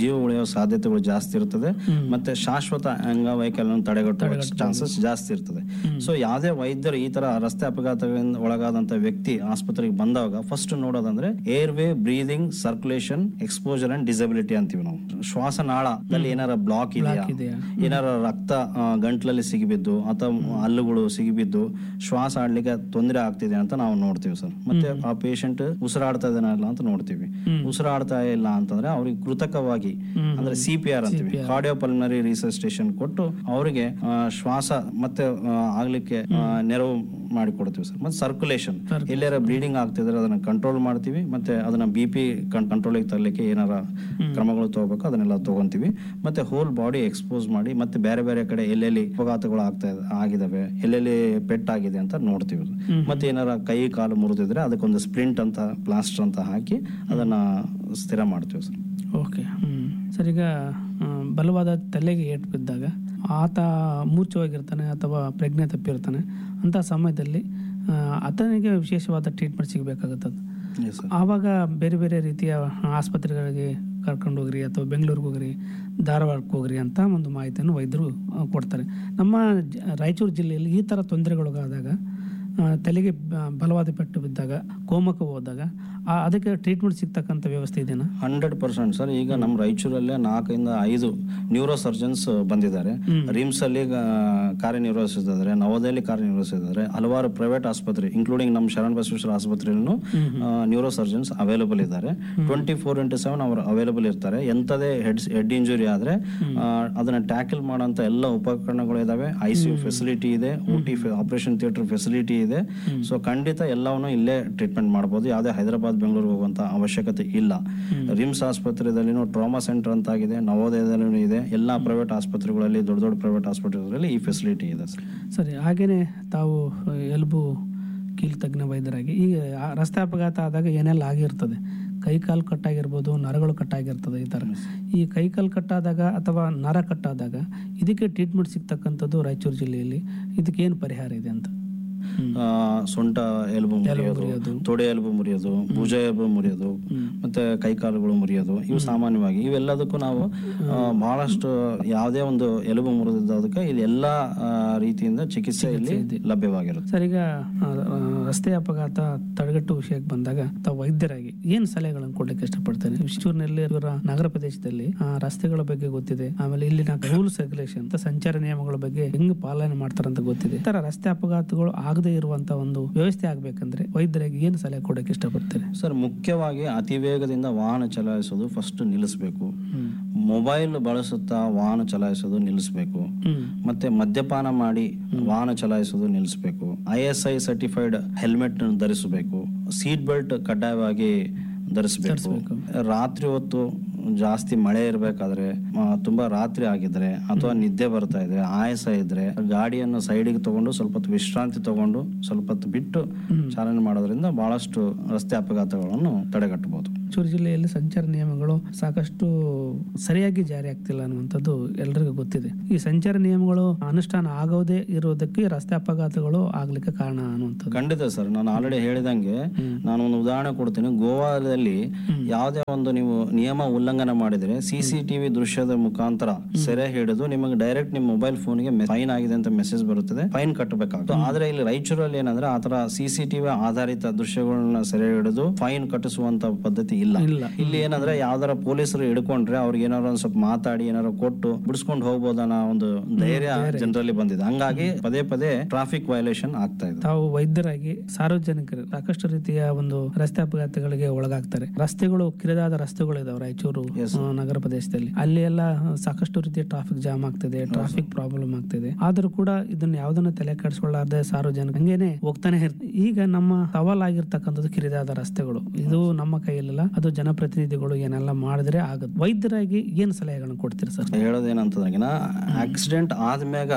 ಸಾಧ್ಯತೆಗಳು ಜಾಸ್ತಿ ಇರ್ತದೆ ಮತ್ತೆ ಶಾಶ್ವತ ಅಂಗವೈಕಲ್ಯ ತಡೆಗಟ್ಟುವ ಚಾನ್ಸಸ್ ಜಾಸ್ತಿ ಇರ್ತದೆ ಸೊ ಯಾವುದೇ ವೈದ್ಯರು ಈ ತರ ರಸ್ತೆ ಅಪಘಾತಗಳಿಂದ ಒಳಗಾದಂತ ವ್ಯಕ್ತಿ ಆಸ್ಪತ್ರೆಗೆ ಬಂದಾಗ ಫಸ್ಟ್ ನೋಡೋದಂದ್ರೆ airway breathing circulation exposure and disability ಅಂತೀವಿ ನಾವು ಶ್ವಾಸನಾಳದಲ್ಲಿ ಏನಾರ ಬ್ಲಾಕ್ ಇದೆಯಾ ಇದೆಯಾ? ಏನಾರ ರಕ್ತ ಆ, ಗಂಟ್ಲಲ್ಲಿ ಸಿಗಿಬಿದ್ದು ಅಥವಾ ಹಲ್ಲುಗಳು ಸಿಗಿಬಿದ್ದು ಶ್ವಾಸ ಆಡ್ಲಿಕ್ಕೆ ತೊಂದರೆ ಆಗ್ತಿದೆ ಅಂತ ನಾವು ನೋಡ್ತೀವಿ ಸರ್ ಮತ್ತೆ ಆ ಪೇಷಂಟ್ ಉಸಿರಾಡ್ತಾ ಇದ್ದಾನ ಇಲ್ಲ ಅಂತ ನೋಡ್ತೀವಿ ಉಸಿರಾಡ್ತಾ ಇಲ್ಲ ಅಂತಂದ್ರೆ ಅವ್ರಿಗೆ ಕೃತಕವಾಗಿ ಅಂದ್ರೆ ಸಿ ಪಿ ಆರ್ ಅಂತೀವಿ ಕಾರ್ಡಿಯೋ ಪಲ್ಮನರಿ ರಿಸಸ್ಟೇಷನ್ ಕೊಟ್ಟು ಅವರಿಗೆ ಶ್ವಾಸ ಮತ್ತೆ ಆ, ಆಗ್ಲಿಕ್ಕೆ ಆ, ನೆರವು ಮಾಡಿ ಕೊಡ್ತೀವಿ ಸರ್ ಮತ್ತೆ ಸರ್ಕ್ಯುಲೇಷನ್ ಎಲ್ಲಾರ ಬ್ಲೀಡಿಂಗ್ ಆಗ್ತಿದ್ರೆ ಅದನ್ನ ಕಂಟ್ರೋಲ್ ಮಾಡ್ತೀವಿ ಮತ್ತೆ ಅದನ್ನ ಬಿ ಪಿ ಕಂಟ್ರೋಲಿಗೆ ತರಲಿಕ್ಕೆ ಏನಾರ ಕ್ರಮಗಳು ತಗೋಬೇಕು ಅದನ್ನೆಲ್ಲ ತಗೊಂತೀವಿ ಮತ್ತೆ ಹೋಲ್ ಬಾಡಿ ಎಕ್ಸ್ಪೋಸ್ ಮಾಡಿ ಮತ್ತೆ ಬೇರೆ ಬೇರೆ ಕಡೆ ಎಲ್ಲೆಲ್ಲಿ ಅಪಘಾತಗಳು ಆಗ್ತಾ ಇದೆ- ಆಗಿದಾವೆ ಎಲ್ಲೆಲ್ಲಿ ಪೆಟ್ಟಾಗಿದೆ ಅಂತ ನೋಡ್ತೀವಿ ಮತ್ತೆ ಏನಾರ ಕೈ ಕಾಲು ಮುರಿದಿದ್ರೆ ಅದಕ್ಕೊಂದು ಸ್ಪ್ರಿಂಟ್ ಅಂತ ಪ್ಲಾಸ್ಟರ್ ಅಂತ ಹಾಕಿ ಅದನ್ನ ಸ್ಥಿರ ಮಾಡ್ತೀವಿ ಸರ್ ಓಕೆ ಹ್ಮ್ ಸರ್ ಈಗ ಆ, ಬಲವಾದ ತಲೆಗೆ ಏಟು ಬಿದ್ದಾಗ ಆತ ಮೂರ್ಛವಾಗಿರ್ತಾನೆ ಅಥವಾ ಪ್ರಜ್ಞೆ ತಪ್ಪಿರ್ತಾನೆ ಅಂಥ ಸಮಯದಲ್ಲಿ ಆ, ಆತನಿಗೆ ವಿಶೇಷವಾದ ಟ್ರೀಟ್ಮೆಂಟ್ ಸಿಗಬೇಕಾಗುತ್ತದೆ ಎಸ್ ಸರ್ ಆವಾಗ ಬೇರೆ ಬೇರೆ ರೀತಿಯ ಆಸ್ಪತ್ರೆಗಳಿಗೆ ಕರ್ಕೊಂಡು ಹೋಗ್ರಿ ಅಥವಾ ಬೆಂಗಳೂರಿಗೆ ಹೋಗ್ರಿ ಧಾರವಾಡಕ್ಕೆ ಹೋಗ್ರಿ ಅಂತ ಒಂದು ಮಾಹಿತಿಯನ್ನು ವೈದ್ಯರು ಆ, ಕೊಡ್ತಾರೆ ನಮ್ಮ ಜ- ರಾಯಚೂರು ಜಿಲ್ಲೆಯಲ್ಲಿ ಈ ಥರ ತೊಂದರೆಗೊಳಗಾದಾಗ ಆ, ತಲೆಗೆ ಬ- ಬಲವಾದ ಪೆಟ್ಟು ಬಿದ್ದಾಗ ಕೋಮಕ್ಕೆ ಹೋದಾಗ ಆ, ಅದಕ್ಕೆ ಟ್ರೀಟ್ಮೆಂಟ್ ಸಿಗ್ತಕ್ಕಂಥ ವ್ಯವಸ್ಥೆ ಇದೆನಾ ಹಂಡ್ರೆಡ್ ಪರ್ಸೆಂಟ್ ಸರ್ ಈಗ ನಮ್ಮ ರಾಯಚೂರಲ್ಲೇ ನಾಲ್ಕರಿಂದ ಐದು ನ್ಯೂರೋ ಸರ್ಜನ್ಸ್ ಬಂದಿದ್ದಾರೆ ರಿಮ್ಸ್ ಅಲ್ಲಿ ಆ, ಕಾರ್ಯನಿರ್ವಹಿಸಿದ್ದಾರೆ ನವೋದಯಲ್ಲಿ ಕಾರ್ಯನಿರ್ವಹಿಸಿದ್ದಾರೆ ಹಲವಾರು ಪ್ರೈವೇಟ್ ಆಸ್ಪತ್ರೆ ಇನ್ಕ್ಲೂಡಿಂಗ್ ನಮ್ಮ ಶರಣ ಬಸವೇಶ್ವರ ಆಸ್ಪತ್ರೆಯಲ್ಲೂ ನ್ಯೂರೋ ಸರ್ಜನ್ಸ್ ಅವೈಲಬಲ್ ಇದ್ದಾರೆ ಟ್ವೆಂಟಿ ಫೋರ್ ಇಂಟು ಸೆವೆನ್ ಅವರು ಅವೈಲಬಲ್ ಇರ್ತಾರೆ ಎಂಥದೇ ಹೆಡ್ ಹೆಡ್ ಇಂಜುರಿ ಆದ್ರೆ ಆ, ಅದನ್ನ ಟ್ಯಾಕಲ್ ಮಾಡೋಂಥ ಎಲ್ಲ ಉಪಕರಣಗಳು ಇದಾವೆ ಐ ಸಿ ಯು ಫೆಸಿಲಿಟಿ ಇದೆ O T operation theatre facility ಇದೆ ಸೊ ಖಂಡಿತ ಎಲ್ಲವನ್ನು ಇಲ್ಲೇ ಟ್ರೀಟ್ಮೆಂಟ್ ಮಾಡ್ಬೋದು ಯಾವುದೇ ಹೈದರಾಬಾದ್ ಬೆಂಗಳೂರು ಹೋಗುವಂತ ಅವಶ್ಯಕತೆ ಇಲ್ಲ ರಿಮ್ಸ್ ಆಸ್ಪತ್ರೆದಲ್ಲಿನೂ ಟ್ರಾಮಾ ಸೆಂಟರ್ ಅಂತ ಆಗಿದೆ ನವೋದಯದಲ್ಲೂ ಇದೆ ಎಲ್ಲ ಪ್ರೈವೇಟ್ ಆಸ್ಪತ್ರೆಗಳಲ್ಲಿ ದೊಡ್ಡ ದೊಡ್ಡ ಪ್ರೈವೇಟ್ ಆಸ್ಪತ್ರೆಗಳಲ್ಲಿ ಈ ಫೆಸಿಲಿಟಿ ಇದೆ ಸರ್ ಸರಿ ಹಾಗೇನೆ ತಾವು ಆ, ಎಲುಬು ಕೀಲು ತಜ್ಞ ವೈದ್ಯರಾಗಿ ಈಗ ಆ ರಸ್ತೆ ಅಪಘಾತ ಆದಾಗ ಏನೆಲ್ಲ ಆಗಿರ್ತದೆ ಕೈ ಕಾಲು ಕಟ್ಟಾಗಿರ್ಬೋದು ನರಗಳು ಕಟ್ಟಾಗಿರ್ತದೆ ಈ ಥರ ಈ ಕೈ ಕಾಲು ಕಟ್ಟಾದಾಗ ಅಥವಾ ನರ ಕಟ್ಟಾದಾಗ ಇದಕ್ಕೆ ಟ್ರೀಟ್ಮೆಂಟ್ ಸಿಗ್ತಕ್ಕಂಥದ್ದು ರಾಯಚೂರು ಜಿಲ್ಲೆಯಲ್ಲಿ ಇದಕ್ಕೆ ಏನು ಪರಿಹಾರ ಇದೆ ಅಂತ ಆ, ಸೊಂಟ ಎಲುಬು ಮುರಿಯೋದು ತೊಡೆ ಎಲುಬು ಮುರಿಯೋದು ಭುಜ ಎಲುಬು ಮುರಿಯೋದು ಮತ್ತೆ ಕೈಕಾಲುಗಳು ಮುರಿಯೋದು ಇವು ಸಾಮಾನ್ಯವಾಗಿ ಇವೆಲ್ಲದಕ್ಕೂ ನಾವು ಆ, ಬಹಳಷ್ಟು ಯಾವುದೇ ಒಂದು ಎಲುಬು ಮುರಿದದಕ್ಕೆ ಇಲ್ಲಿ ಎಲ್ಲಾ ಆ, ರೀತಿಯಿಂದ ಚಿಕಿತ್ಸೆ ಇಲ್ಲಿ ಲಭ್ಯವಾಗಿರುತ್ತೆ ಸರ್ ಈಗ ಆ, ಆ, ರಸ್ತೆ ಅಪಘಾತ ತಡೆಗಟ್ಟು ವಿಷಯಕ್ಕೆ ಬಂದಾಗ ತಾವು ವೈದ್ಯರಾಗಿ ಏನು ಸಲಹೆಗಳನ್ನು ಕೊಡ್ಲಿಕ್ಕೆ ಇಷ್ಟಪಡ್ತೇನೆ ವಿಶ್ವನಲ್ಲಿ ಇವರ ನಗರ ಪ್ರದೇಶದಲ್ಲಿ ಆ, ರಸ್ತೆಗಳ ಬಗ್ಗೆ ಗೊತ್ತಿದೆ ಆಮೇಲೆ ಇಲ್ಲಿನ ರೂಲ್ಸ್ ರೆಗ್ಯುಲೇಷನ್ ಅಂತ ಸಂಚಾರ ನಿಯಮಗಳ ಬಗ್ಗೆ ಹೆಂಗ್ ಪಾಲನೆ ಮಾಡ್ತಾರಂತ ಗೊತ್ತಿದೆ ಈ ತರ ರಸ್ತೆ ಅಪಘಾತಗಳು ಆಗದೆ ಇರುವಂತ ಒಂದು ವ್ಯವಸ್ಥೆ ಆಗ್ಬೇಕಂದ್ರೆ ವೈದ್ಯರಾಗಿ ಏನು ಸಲಹೆ ಕೊಡಕ್ಕೆ ಇಷ್ಟಪಡ್ತೇನೆ ಸರ್ ಮುಖ್ಯವಾಗಿ ಅತಿ ವೇಗದಿಂದ ವಾಹನ ಚಲಾಯಿಸೋದು ಫಸ್ಟ್ ನಿಲ್ಲಿಸಬೇಕು ಮೊಬೈಲ್ ಬಳಸುತ್ತಾ ವಾಹನ ಚಲಾಯಿಸೋದು ನಿಲ್ಲಿಸಬೇಕು ಹ್ಮ್ ಮತ್ತೆ ಮದ್ಯಪಾನ ಮಾಡಿ ವಾಹನ ಚಲಾಯಿಸೋದು ನಿಲ್ಲಿಸಬೇಕು I S I certified helmet ಧರಿಸಬೇಕು ಸೀಟ್ ಬೆಲ್ಟ್ ಕಡ್ಡಾಯವಾಗಿ ಧರಿಸಬೇಕು ರಾತ್ರಿ ಹೊತ್ತು ಜಾಸ್ತಿ ಮಳೆ ಇರಬೇಕಾದ್ರೆ ತುಂಬಾ ರಾತ್ರಿ ಆಗಿದ್ರೆ ಅಥವಾ ನಿದ್ದೆ ಬರ್ತಾ ಇದೆ ಆಯಾಸ ಇದ್ರೆ ಗಾಡಿಯನ್ನು ಸೈಡಿಗೆ ತಗೊಂಡು ಸ್ವಲ್ಪ ಹೊತ್ತು ವಿಶ್ರಾಂತಿ ತಗೊಂಡು ಸ್ವಲ್ಪ ಹೊತ್ತು ಬಿಟ್ಟು ಚಾಲನೆ ಮಾಡೋದ್ರಿಂದ ಬಹಳಷ್ಟು ರಸ್ತೆ ಅಪಘಾತಗಳನ್ನು ತಡೆಗಟ್ಟಬಹುದು ರಾಯಚೂರು ಜಿಲ್ಲೆಯಲ್ಲಿ ಸಂಚಾರ ನಿಯಮಗಳು ಸಾಕಷ್ಟು ಸರಿಯಾಗಿ ಜಾರಿ ಆಗ್ತಿಲ್ಲ ಅನ್ನುವಂಥದ್ದು ಎಲ್ರಿಗೂ ಗೊತ್ತಿದೆ ಈ ಸಂಚಾರ ನಿಯಮಗಳು ಅನುಷ್ಠಾನ ಆಗೋದೇ ಇರೋದಕ್ಕೆ ರಸ್ತೆ ಅಪಘಾತಗಳು ಆಗ್ಲಿಕ್ಕೆ ಕಾರಣ ಅನ್ನುವಂಥದ್ದು ಖಂಡಿತ ಸರ್ ನಾನು ಆಲ್ರೆಡಿ ಹೇಳಿದಂಗೆ ನಾನು ಒಂದು ಉದಾಹರಣೆ ಕೊಡ್ತೀನಿ ಗೋವಾದಲ್ಲಿ ಯಾವುದೇ ಒಂದು ನೀವು ನಿಯಮ ಉಲ್ಲಂಘನೆ ಮಾಡಿದ್ರೆ ಸಿ ಸಿ ಟಿವಿ ದೃಶ್ಯದ ಮುಖಾಂತರ ಸೆರೆ ಹಿಡಿದು ನಿಮಗೆ ಡೈರೆಕ್ಟ್ ನಿಮ್ಮ ಮೊಬೈಲ್ ಫೋನ್ಗೆ ಫೈನ್ ಆಗಿದೆ ಅಂತ ಮೆಸೇಜ್ ಬರುತ್ತದೆ ಫೈನ್ ಕಟ್ಟಬೇಕಾಗುತ್ತೆ ಆದ್ರೆ ಇಲ್ಲಿ ರಾಯಚೂರಲ್ಲಿ ಏನಂದ್ರೆ ಆತರ ಸಿ ಸಿ ಟಿವಿ ಆಧಾರಿತ ದೃಶ್ಯಗಳನ್ನ ಸೆರೆ ಹಿಡಿದು ಫೈನ್ ಕಟ್ಟಿಸುವಂತ ಪದ್ಧತಿ ಇಲ್ಲ ಇಲ್ಲ. ಇಲ್ಲಿ ಏನಂದ್ರೆ ಯಾವ್ದಾರ ಪೊಲೀಸರು ಹಿಡ್ಕೊಂಡ್ರೆ ಅವ್ರಿಗೆ ಏನಾರ ಒಂದ್ ಸ್ವಲ್ಪ ಮಾತಾಡಿ ಏನಾರ ಕೊಟ್ಟು ಬಿಡಿಸ್ಕೊಂಡು ಹೋಗ್ಬೋದನ್ನ ಒಂದು ಧೈರ್ಯ ಜನರಲ್ಲಿ ಬಂದಿದೆ ಹಂಗಾಗಿ ಪದೇ ಪದೇ ಟ್ರಾಫಿಕ್ ವೈಲೇಷನ್ ಆಗ್ತಾ ಇದೆ ತಾವು ವೈದ್ಯರಾಗಿ ಸಾರ್ವಜನಿಕರು ಸಾಕಷ್ಟು ರೀತಿಯ ಒಂದು ರಸ್ತೆ ಅಪಘಾತಗಳಿಗೆ ಒಳಗಾಗ್ತಾರೆ ರಸ್ತೆಗಳು ಕಿರಿದಾದ ರಸ್ತೆಗಳು ಇದಾವೆ ರಾಯಚೂರು ಆ, ನಗರ ಪ್ರದೇಶದಲ್ಲಿ ಅಲ್ಲಿ ಎಲ್ಲ ಸಾಕಷ್ಟು ರೀತಿಯ ಟ್ರಾಫಿಕ್ ಜಾಮ್ ಆಗ್ತಿದೆ ಟ್ರಾಫಿಕ್ ಪ್ರಾಬ್ಲಮ್ ಆಗ್ತಿದೆ ಆದ್ರೂ ಕೂಡ ಇದನ್ನ ಯಾವ್ದನ್ನ ತಲೆ ಕೆಡಿಸ್ಕೊಳ್ಳಾರ್ದೆ ಸಾರ್ವಜನಿಕ ಹಂಗೇನೆ ಹೋಗ್ತಾನೆ ಇರ್ತಾರೆ ಈಗ ನಮ್ಮ ಸವಾಲಾಗಿರ್ತಕ್ಕಂಥದ್ದು ಕಿರಿದಾದ ರಸ್ತೆಗಳು ಇದು ನಮ್ಮ ಕೈಯಲ್ಲಿಲ್ಲ ಅದು ಜನಪ್ರತಿನಿಧಿಗಳು ಏನೆಲ್ಲ ಮಾಡಿದ್ರೆ ಆಗುತ್ತೆ ವೈದ್ಯರಾಗಿ ಏನ್ ಸಲಹೆಗಳನ್ನು ಕೊಡ್ತೀರಿ ಸರ್ ಹೇಳೋದೇನಂತಂದ್ರೆ ಆಕ್ಸಿಡೆಂಟ್ ಆದ್ಮ್ಯಾಗ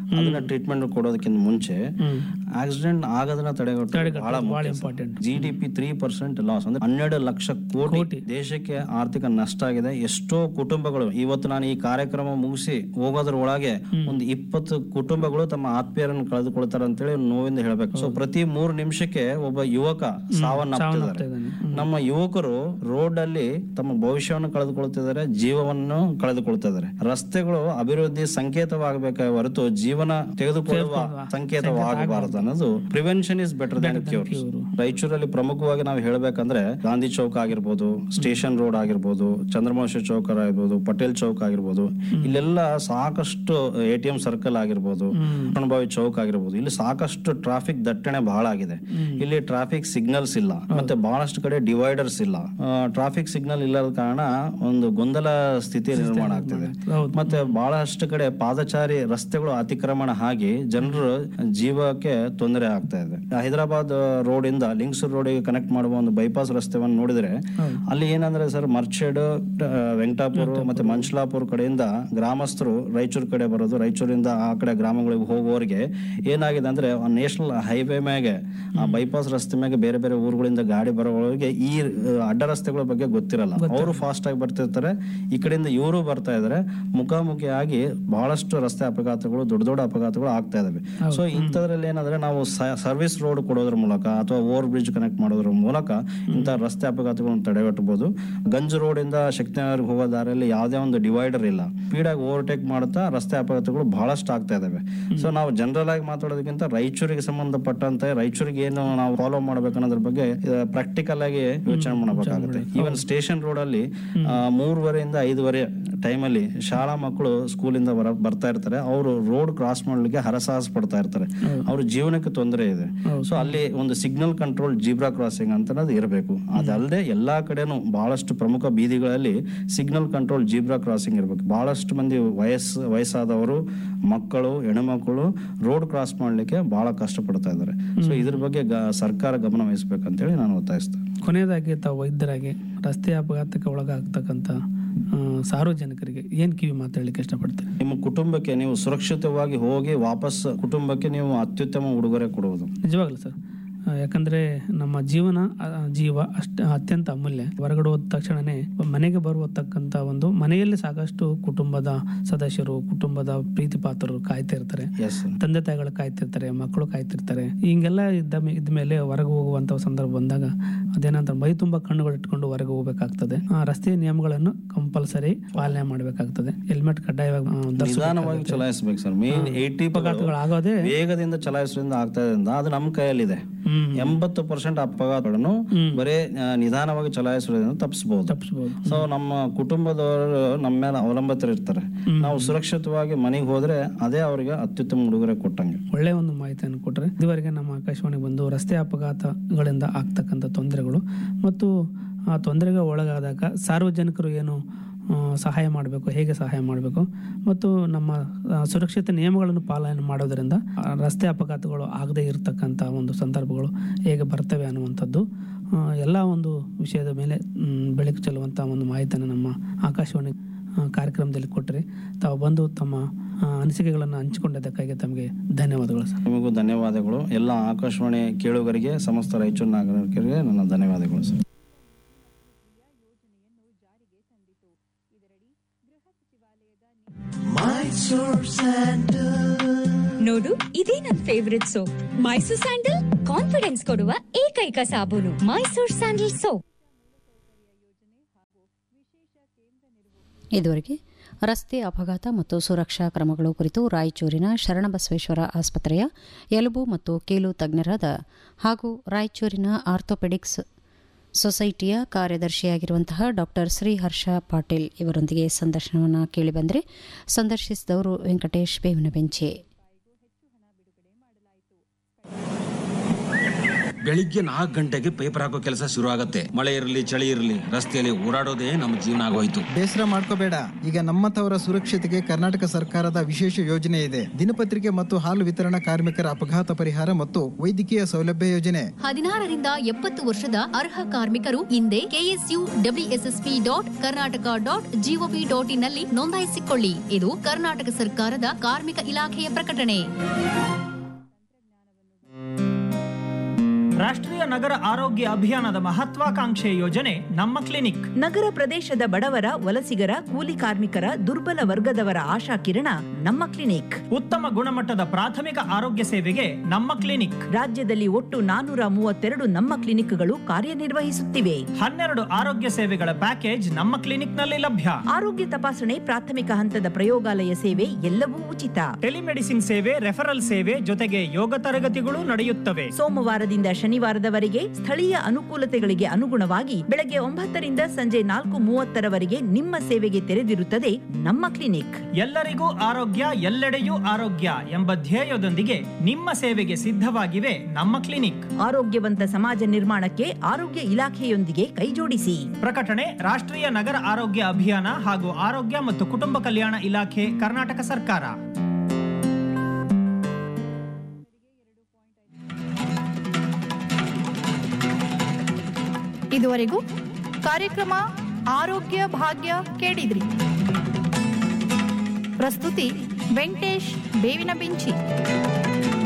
ಅದನ್ನ ಟ್ರೀಟ್ಮೆಂಟ್ ಕೊಡೋದಕ್ಕಿಂತ ಮುಂಚೆ ಹ್ಮ್ ಆಕ್ಸಿಡೆಂಟ್ ಆಗೋದನ್ನ ತಡೆಗಟ್ಟೋದು ಬಹಳ ಬಹಳ ಮುಖ್ಯ important G D P three percent loss ಅಂದ್ರೆ ಹನ್ನೆರಡು ಲಕ್ಷ ಕೋಟಿ ಕೋಟಿ. ದೇಶಕ್ಕೆ ಆರ್ಥಿಕ ನಷ್ಟ ಆಗಿದೆ ಎಷ್ಟೋ ಕುಟುಂಬಗಳು ಇವತ್ತು ನಾನು ಈ ಕಾರ್ಯಕ್ರಮ ಮುಗಿಸಿ ಹೋಗೋದ್ರ ಒಳಗೆ ಒಂದು ಇಪ್ಪತ್ತು ಕುಟುಂಬಗಳು ತಮ್ಮ ಆತ್ಮೀಯರನ್ನು ಕಳೆದುಕೊಳ್ತಾರೆ ಅಂತೇಳಿ ನೋವಿಂದ ಹೇಳ್ಬೇಕು ಸೊ ಪ್ರತಿ ಮೂರು ನಿಮಿಷಕ್ಕೆ ಒಬ್ಬ ಯುವಕ ಸಾವನ್ನಪ್ತಿದ್ದಾರೆ ಇದ್ದಾನೆ. ನಮ್ಮ ಯುವಕರು ರೋಡ್ ಅಲ್ಲಿ ತಮ್ಮ ಭವಿಷ್ಯವನ್ನು ಕಳೆದುಕೊಳ್ತಿದ್ದಾರೆ ಜೀವವನ್ನು ಕಳೆದುಕೊಳ್ತಿದ್ದಾರೆ ರಸ್ತೆಗಳು ಅಭಿವೃದ್ಧಿ ಸಂಕೇತವಾಗಬೇಕೇ ಹೊರತು ಜೀವನ ತೆಗೆದುಕೊಳ್ಳುವ ಸಂಕೇತವಾಗಬಾರದು ಅನ್ನೋದು prevention is better than cure ರಾಯಚೂರಲ್ಲಿ ಪ್ರಮುಖವಾಗಿ ನಾವು ಹೇಳ್ಬೇಕಂದ್ರೆ ಗಾಂಧಿ ಚೌಕ್ ಆಗಿರ್ಬೋದು ಸ್ಟೇಷನ್ ರೋಡ್ ಆಗಿರ್ಬೋದು ಚಂದ್ರಮೌಳಿ ಚೌಕ್ ಆಗಿರ್ಬೋದು ಪಟೇಲ್ ಚೌಕ್ ಆಗಿರ್ಬೋದು ಇಲ್ಲೆಲ್ಲ ಸಾಕಷ್ಟು ಎ ಟಿ ಎಂ ಸರ್ಕಲ್ ಆಗಿರ್ಬೋದು ಅನುಭವಿ ಚೌಕ್ ಆಗಿರ್ಬೋದು ಇಲ್ಲಿ ಸಾಕಷ್ಟು ಟ್ರಾಫಿಕ್ ದಟ್ಟಣೆ ಬಹಳ ಆಗಿದೆ ಇಲ್ಲಿ ಟ್ರಾಫಿಕ್ ಸಿಗ್ನಲ್ಸ್ ಇಲ್ಲ ಮತ್ತೆ ಬಹಳಷ್ಟು ಕಡೆ ಡಿವೈಡರ್ಸ್ ಇಲ್ಲ ಟ್ರಾಫಿಕ್ ಸಿಗ್ನಲ್ ಇಲ್ಲದ ಕಾರಣ ಒಂದು ಗೊಂದಲ ಸ್ಥಿತಿ ನಿರ್ಮಾಣ ಆಗ್ತಿದೆ ಹೌದು ಮತ್ತೆ ಬಹಳಷ್ಟು ಕಡೆ ಪಾದಚಾರಿ ರಸ್ತೆಗಳು ಅತಿಕ್ರಮಣ ಆಗಿ ಜನರು ಜೀವಕ್ಕೆ ತೊಂದರೆ ಆಗ್ತಾ ಇದೆ ಹೈದರಾಬಾದ್ ರೋಡ್ ಇಂದ ಲಿಂಗ್ಸೂರ್ ರೋಡ್ ಕನೆಕ್ಟ್ ಮಾಡುವ ಒಂದು ಬೈಪಾಸ್ ರಸ್ತೆವನ್ನು ನೋಡಿದ್ರೆ ಅಲ್ಲಿ ಏನಂದ್ರೆ ಸರ್ ಮರ್ಚೆಡ್ ವೆಂಕಟಾಪುರ ಮತ್ತೆ ಮಂಚಲಾಪುರ ಕಡೆಯಿಂದ ಗ್ರಾಮಸ್ಥರು ರಾಯಚೂರು ಕಡೆ ಬರೋದು ರಾಯಚೂರಿಂದ ಆ ಕಡೆ ಗ್ರಾಮಗಳಿಗೆ ಹೋಗುವವರಿಗೆ ಏನಾಗಿದೆ ಅಂದ್ರೆ ನ್ಯಾಷನಲ್ ಹೈವೇ ಮ್ಯಾಗೆ ಆ ಬೈಪಾಸ್ ರಸ್ತೆ ಮ್ಯಾಗೆ ಬೇರೆ ಬೇರೆ ಊರುಗಳಿಂದ ಗಾಡಿ ಬರೋವರಿಗೆ ಈ ಆ, ಅಡ್ಡ ರಸ್ತೆಗಳ ಬಗ್ಗೆ ಗೊತ್ತಿರಲ್ಲ ಅವರು ಫಾಸ್ಟ್ ಆಗಿ ಬರ್ತಿರ್ತಾರೆ ಈ ಕಡೆಯಿಂದ ಇವರು ಬರ್ತಾ ಇದಾರೆ ಮುಖಾಮುಖಿಯಾಗಿ ಬಹಳಷ್ಟು ರಸ್ತೆ ಅಪಘಾತಗಳು ದೊಡ್ಡ ದೊಡ್ಡ ಅಪಘಾತಗಳು ಆಗ್ತಾ ಇದಾವೆ ಸೊ ಇಂಥದ್ರಲ್ಲಿ ಏನಂದ್ರೆ ನಾವು ಸರ್ವಿಸ್ ರೋಡ್ ಕೊಡೋದ್ರ ಮೂಲಕ ಅಥವಾ ಓವರ್ ಬ್ರಿಡ್ಜ್ ಕನೆಕ್ಟ್ ಮಾಡೋದ್ರ ಮೂಲಕ ಇಂಥ ರಸ್ತೆ ಅಪಘಾತಗಳನ್ನು ತಡೆಗಟ್ಟಬಹುದು ಗಂಜ್ ರೋಡ್ ಇಂದ ಶಕ್ತಿನಗರ್ಗೆ ಹೋಗೋ ದಾರಿಯಲ್ಲಿ ಯಾವುದೇ ಒಂದು ಡಿವೈಡರ್ ಇಲ್ಲ ಸ್ಪೀಡ್ ಆಗಿ ಓವರ್ಟೇಕ್ ಮಾಡುತ್ತಾ ರಸ್ತೆ ಅಪಘಾತಗಳು ಬಹಳಷ್ಟು ಆಗ್ತಾ ಇದಾವೆ ಸೊ ನಾವು ಜನರಲ್ ಆಗಿ ಮಾತಾಡೋದಕ್ಕಿಂತ ರಾಯಚೂರಿಗೆ ಸಂಬಂಧಪಟ್ಟಂತೆ ರಾಯಚೂರಿಗೆ ಏನು ನಾವು ಫಾಲೋ ಮಾಡ್ಬೇಕು ಅನ್ನೋದ್ರ ಬಗ್ಗೆ ಪ್ರಾಕ್ಟಿಕಲ್ ಆಗಿ ಯೋಚನೆ ಮಾಡಬೇಕಾಗುತ್ತೆ ಈವನ್ ಸ್ಟೇಷನ್ ರೋಡ್ ಅಲ್ಲಿ ಆ, ಮೂರುವರೆಯಿಂದ ಐದುವರೆ ಟೈಮಲ್ಲಿ ಶಾಲಾ ಮಕ್ಕಳು ಸ್ಕೂಲಿಂದ ಬರ ಬರ್ತಾ ಇರ್ತಾರೆ ಅವರು ರೋಡ್ ಕ್ರಾಸ್ ಮಾಡ್ಲಿಕ್ಕೆ ಹರಸಾಹಸ ಪಡ್ತಾ ಇರ್ತಾರೆ ಅವ್ರ ಜೀವನಕ್ಕೆ ತೊಂದರೆ ಇದೆ ಸೊ ಅಲ್ಲಿ ಒಂದು ಸಿಗ್ನಲ್ ಕಂಟ್ರೋಲ್ ಜೀಬ್ರಾ ಕ್ರಾಸಿಂಗ್ ಅಂತ ಇರಬೇಕು ಅದಲ್ಲದೆ ಎಲ್ಲಾ ಕಡೆನೂ ಬಹಳಷ್ಟು ಪ್ರಮುಖ ಬೀದಿಗಳಲ್ಲಿ ಸಿಗ್ನಲ್ ಕಂಟ್ರೋಲ್ ಜೀಬ್ರಾ ಕ್ರಾಸಿಂಗ್ ಇರಬೇಕು ಬಹಳಷ್ಟು ಮಂದಿ ವಯಸ್ಸು ವಯಸ್ಸಾದವರು ಮಕ್ಕಳು ಹೆಣ್ಣುಮಕ್ಕಳು ರೋಡ್ ಕ್ರಾಸ್ ಮಾಡ್ಲಿಕ್ಕೆ ಬಹಳ ಕಷ್ಟಪಡ್ತಾ ಇದ್ದಾರೆ ಸೊ ಇದ್ರ ಬಗ್ಗೆ ಗ- ಸರ್ಕಾರ ಗಮನ ವಹಿಸ್ಬೇಕಂತೇಳಿ ನಾನು ಒತ್ತಾಯಿಸ್ತೇನೆ ಕೊನೆಯದಾಗಿ ತಾವು ವೈದ್ಯರಾಗಿ ರಸ್ತೆ ಅಪಘಾತಕ್ಕೆ ಒಳಗಾಗ್ತಕ್ಕಂಥ ಆ, ಸಾರ್ವಜನಿಕರಿಗೆ ಏನ್ ಕಿವಿ ಮಾತಾಡ್ಲಿಕ್ಕೆ ಇಷ್ಟಪಡ್ತೀರಿ ನಿಮ್ಮ ಕುಟುಂಬಕ್ಕೆ ನೀವು ಸುರಕ್ಷಿತವಾಗಿ ಹೋಗಿ ವಾಪಸ್ ಕುಟುಂಬಕ್ಕೆ ನೀವು ಅತ್ಯುತ್ತಮ ಉಡುಗೊರೆ ಕೊಡುವುದು ನಿಜವಾಗ್ಲು ಸರ್ ಆ, ಯಾಕಂದ್ರೆ ನಮ್ಮ ಜೀವನ ಆ, ಜೀವ ಅಷ್ಟ ಅತ್ಯಂತ ಅಮೂಲ್ಯ ಹೊರಗಡೆ ಹೋದ ತಕ್ಷಣನೇ ಮನೆಗೆ ಬರುವತಕ್ಕಂತ ಒಂದು ಮನೆಯಲ್ಲಿ ಸಾಕಷ್ಟು ಕುಟುಂಬದ ಸದಸ್ಯರು ಕುಟುಂಬದ ಪ್ರೀತಿ ಪಾತ್ರರು ಕಾಯ್ತಾ ಇರ್ತಾರೆ ಎಸ್ ತಂದೆ ತಾಯಿಗಳು ಕಾಯ್ತಿರ್ತಾರೆ ಮಕ್ಕಳು ಕಾಯ್ತಿರ್ತಾರೆ ಹಿಂಗೆಲ್ಲ ಇದ್ದ ಮೇ- ಇದ್ಮೇಲೆ ಹೊರಗೆ ಹೋಗುವಂತ ಸಂದರ್ಭ ಬಂದಾಗ ಅದೇನಂತ ಮೈ ತುಂಬಾ ಕಣ್ಣುಗಳು ಇಟ್ಕೊಂಡು ಹೊರಗೆ ಹೋಗ್ಬೇಕಾಗ್ತದೆ ಆ ರಸ್ತೆ ನಿಯಮಗಳನ್ನು ಕಂಪಲ್ಸರಿ ಪಾಲನೆ ಮಾಡಬೇಕಾಗ್ತದೆ ಹೆಲ್ಮೆಟ್ ಕಡ್ಡಾಯವಾಗಿ ಆ, ಧರಿಸ್ಬೇಕು. ನಿಧಾನವಾಗಿ ಚಲಾಯಿಸಬೇಕು ಸರ್ ಮೇನ್ ಏಯ್ಟಿ ಅಪಘಾತಗಳಾಗೋದೇ ವೇಗದಿಂದ ಚಲಾಯಿಸೋದ್ರಿಂದ ಆಗ್ತಾ ಇರೋದ್ರಿಂದ ಅದು ನಮ್ಮ ಕೈಯಲ್ಲಿದೆ ಹ್ಮ್ ಎಂಬತ್ತು ಪರ್ಸೆಂಟ್ ಅಪಘಾತಗಳನ್ನು ಬರೇ ಆ, ನಿಧಾನವಾಗಿ ಚಲಾಯಿಸೋದ್ರಿಂದ ತಪ್ಪಿಸಬಹುದು ತಪ್ಪಿಸ್ಬೋದು ಸೊ ನಮ್ಮ ಕುಟುಂಬದವರು ನಮ್ಮ ಮೇಲೆ ಅವಲಂಬಿತರಿರ್ತಾರೆ ನಾವು ಸುರಕ್ಷಿತವಾಗಿ ಮನೆಗೆ ಹೋದ್ರೆ ಅದೇ ಅವರಿಗೆ ಅತ್ಯುತ್ತಮ ಉಡುಗೊರೆ ಕೊಟ್ಟಂಗೆ ಒಳ್ಳೆಯ ಒಂದು ಮಾಹಿತಿಯನ್ನು ಕೊಟ್ಟರೆ ಇದುವರೆಗೆ ನಮ್ಮ ಆಕಾಶವಾಣಿ ಬಂದು ರಸ್ತೆ ಅಪಘಾತಗಳಿಂದ ಆಗ್ತಕ್ಕಂಥ ತೊಂದರೆಗಳು ಮತ್ತು ಆ ತೊಂದರೆಗೆ ಒಳಗಾದಾಗ ಸಾರ್ವಜನಿಕರು ಏನು ಆ, ಸಹಾಯ ಮಾಡಬೇಕು ಹೇಗೆ ಸಹಾಯ ಮಾಡಬೇಕು ಮತ್ತು ನಮ್ಮ ಆ, ಸುರಕ್ಷಿತ ನಿಯಮಗಳನ್ನು ಪಾಲನೆ ಮಾಡೋದರಿಂದ ಆ, ರಸ್ತೆ ಅಪಘಾತಗಳು ಆಗದೇ ಇರತಕ್ಕಂಥ ಒಂದು ಸಂದರ್ಭಗಳು ಹೇಗೆ ಬರ್ತವೆ ಅನ್ನುವಂಥದ್ದು ಆ, ಎಲ್ಲ ಒಂದು ವಿಷಯದ ಮೇಲೆ ಮ್, ಬೆಳಕು ಚೆಲ್ಲುವಂಥ ಒಂದು ಮಾಹಿತಿಯನ್ನು ನಮ್ಮ ಆಕಾಶವಾಣಿ ಆ, ಕಾರ್ಯಕ್ರಮದಲ್ಲಿ ಕೊಟ್ಟರೆ ತಾವು ಬಂದು ತಮ್ಮ ಆ, ಅನಿಸಿಕೆಗಳನ್ನು ಹಂಚಿಕೊಂಡಿದ್ದಕ್ಕಾಗಿ ತಮಗೆ ಧನ್ಯವಾದಗಳು ಸರ್ ನಿಮಗೂ ಧನ್ಯವಾದಗಳು ಎಲ್ಲ ಆಕಾಶವಾಣಿ ಕೇಳುಗರಿಗೆ ಸಮಸ್ತ ರಾಯಚೂರು ನಾಗರಿಕರಿಗೆ ನನ್ನ ಧನ್ಯವಾದಗಳು ಸರ್ ನೋಡು ಇದೇ ನನ್ favourite soap Mysore sandal confidence ಕೊಡುವ ಏಕೈಕ ಸಾಬೂನು ಮೈಸೂರ್ ಸ್ಯಾಂಡಲ್ ಸೋಪ್ ಇದುವರೆಗೆ ರಸ್ತೆ ಅಪಘಾತ ಮತ್ತು ಸುರಕ್ಷಾ ಕ್ರಮಗಳು ಕುರಿತು ರಾಯಚೂರಿನ ಶರಣಬಸವೇಶ್ವರ ಆಸ್ಪತ್ರೆಯ ಎಲುಬು ಮತ್ತು ಕೀಲು ತಜ್ಞರಾದ ಹಾಗೂ ರಾಯಚೂರಿನ ಆರ್ಥೋಪೆಡಿಕ್ಸ್ ಸೊಸೈಟಿಯ ಕಾರ್ಯದರ್ಶಿಯಾಗಿರುವಂತಹ ಡಾಕ್ಟರ್ ಶ್ರೀಹರ್ಷ ಪಾಟೀಲ್ ಇವರೊಂದಿಗೆ ಸಂದರ್ಶನವನ್ನು ಕೇಳಿಬಂದರೆ ಸಂದರ್ಶಿಸಿದವರು ವೆಂಕಟೇಶ್ ಬೇವಿನ ಬೆಂಚೆ ಬೆಳಿಗ್ಗೆ ನಾಲ್ಕು ಗಂಟೆಗೆ ಪೇಪರ್ ಹಾಕೋ ಕೆಲಸ ಶುರು ಆಗತ್ತೆ ಮಳೆ ಇರಲಿ ಚಳಿ ಇರಲಿ ರಸ್ತೆಯಲ್ಲಿ ಓಡಾಡೋದೇ ನಮ್ಮ ಜೀವನ ಆಗೋಯ್ತು ಬೇಸರ ಮಾಡ್ಕೋಬೇಡ ಈಗ ನಮ್ಮಂಥವರ ಸುರಕ್ಷತೆಗೆ ಕರ್ನಾಟಕ ಸರ್ಕಾರದ ವಿಶೇಷ ಯೋಜನೆ ಇದೆ ದಿನಪತ್ರಿಕೆ ಮತ್ತು ಹಾಲು ವಿತರಣಾ ಕಾರ್ಮಿಕರ ಅಪಘಾತ ಪರಿಹಾರ ಮತ್ತು ವೈದ್ಯಕೀಯ ಸೌಲಭ್ಯ ಯೋಜನೆ ಹದಿನಾರರಿಂದ ಎಪ್ಪತ್ತು ವರ್ಷದ ಅರ್ಹ ಕಾರ್ಮಿಕರು ಹಿಂದೆ KSU WSSP dot Karnataka dot GOV dot ಇನ್ನಲ್ಲಿ ನೋಂದಾಯಿಸಿಕೊಳ್ಳಿ ಇದು ಕರ್ನಾಟಕ ಸರ್ಕಾರದ ಕಾರ್ಮಿಕ ಇಲಾಖೆಯ ಪ್ರಕಟಣೆ ರಾಷ್ಟ್ರೀಯ ನಗರ ಆರೋಗ್ಯ ಅಭಿಯಾನದ ಮಹತ್ವಾಕಾಂಕ್ಷೆ ಯೋಜನೆ ನಮ್ಮ ಕ್ಲಿನಿಕ್ ನಗರ ಪ್ರದೇಶದ ಬಡವರ ವಲಸಿಗರ ಕೂಲಿ ಕಾರ್ಮಿಕರ ದುರ್ಬಲ ವರ್ಗದವರ ಆಶಾ ಕಿರಣ ನಮ್ಮ ಕ್ಲಿನಿಕ್ ಉತ್ತಮ ಗುಣಮಟ್ಟದ ಪ್ರಾಥಮಿಕ ಆರೋಗ್ಯ ಸೇವೆಗೆ ನಮ್ಮ ಕ್ಲಿನಿಕ್ ರಾಜ್ಯದಲ್ಲಿ ಒಟ್ಟು ನಾನೂರ ಮೂವತ್ತೆರಡು ನಮ್ಮ ಕ್ಲಿನಿಕ್ಗಳು ಕಾರ್ಯನಿರ್ವಹಿಸುತ್ತಿವೆ ಹನ್ನೆರಡು ಆರೋಗ್ಯ ಸೇವೆಗಳ ಪ್ಯಾಕೇಜ್ ನಮ್ಮ ಕ್ಲಿನಿಕ್ನಲ್ಲಿ ಲಭ್ಯ ಆರೋಗ್ಯ ತಪಾಸಣೆ ಪ್ರಾಥಮಿಕ ಹಂತದ ಪ್ರಯೋಗಾಲಯ ಸೇವೆ ಎಲ್ಲವೂ ಉಚಿತ ಟೆಲಿಮೆಡಿಸಿನ್ ಸೇವೆ ರೆಫರಲ್ ಸೇವೆ ಜೊತೆಗೆ ಯೋಗ ತರಗತಿಗಳು ನಡೆಯುತ್ತವೆ ಸೋಮವಾರದಿಂದ ಶನಿವಾರದವರೆಗೆ ಸ್ಥಳೀಯ ಅನುಕೂಲತೆಗಳಿಗೆ ಅನುಗುಣವಾಗಿ ಬೆಳಗ್ಗೆ ಒಂಬತ್ತರಿಂದ ಸಂಜೆ ನಾಲ್ಕು ಮೂವತ್ತರವರೆಗೆ ನಿಮ್ಮ ಸೇವೆಗೆ ತೆರೆದಿರುತ್ತದೆ ನಮ್ಮ ಕ್ಲಿನಿಕ್ ಎಲ್ಲರಿಗೂ ಆರೋಗ್ಯ ಎಲ್ಲೆಡೆಯೂ ಆರೋಗ್ಯ ಎಂಬ ಧ್ಯೇಯದೊಂದಿಗೆ ನಿಮ್ಮ ಸೇವೆಗೆ ಸಿದ್ಧವಾಗಿವೆ ನಮ್ಮ ಕ್ಲಿನಿಕ್ ಆರೋಗ್ಯವಂತ ಸಮಾಜ ನಿರ್ಮಾಣಕ್ಕೆ ಆರೋಗ್ಯ ಇಲಾಖೆಯೊಂದಿಗೆ ಕೈಜೋಡಿಸಿ ಪ್ರಕಟಣೆ ರಾಷ್ಟ್ರೀಯ ನಗರ ಆರೋಗ್ಯ ಅಭಿಯಾನ ಹಾಗೂ ಆರೋಗ್ಯ ಮತ್ತು ಕುಟುಂಬ ಕಲ್ಯಾಣ ಇಲಾಖೆ ಕರ್ನಾಟಕ ಸರ್ಕಾರ ಇದುವರೆಗೂ ಕಾರ್ಯಕ್ರಮ ಆರೋಗ್ಯ ಭಾಗ್ಯ ಕೇಳಿದ್ರಿ ಪ್ರಸ್ತುತಿ ವೆಂಕಟೇಶ್ ಬೇವಿನ ಬಿಂಚಿ